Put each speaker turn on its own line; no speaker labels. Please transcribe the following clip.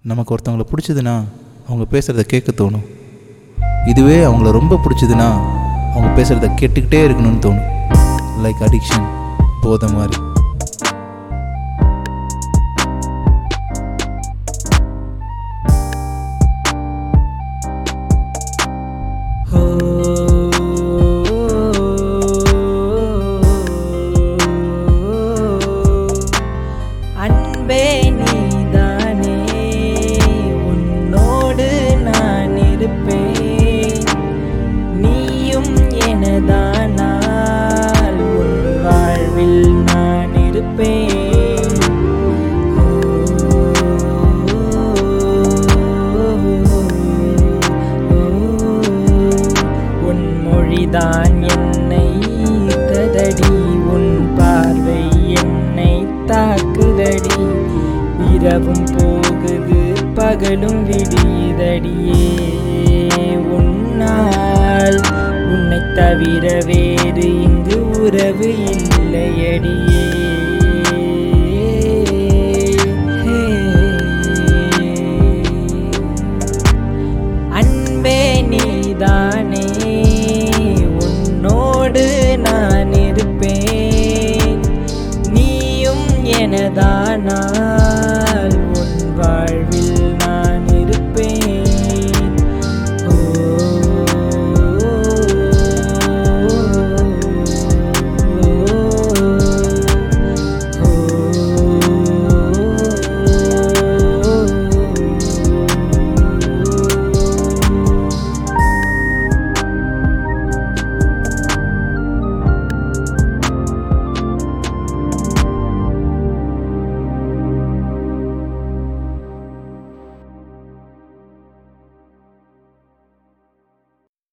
நமக்கு ஒருத்தவங்களை பிடிச்சதுன்னா அவங்க பேசுகிறத கேட்க தோணும் இதுவே அவங்கள ரொம்ப பிடிச்சதுன்னா அவங்க பேசுகிறத கேட்டுக்கிட்டே இருக்கணும்னு தோணும் லைக் அடிக்ஷன் போதை மாதிரி
அன்பே நீதானே உன்னோடு நான் இருப்பேன் நீயும் எனதானால் உன் வாழ்வில் நான் இருப்பேன் உன் மொழிதான் என்னை ததடி உன் பார்வை என்னை தாக்குதடி இரவும் போகுது பகலும் விடியுதடியே உன்னால் உன்னை தவிர வேறு இங்கு உறவு இல்லையடியே அன்பே நீதானே உன்னோடு நான் இருப்பேன் நீயும் எனதானா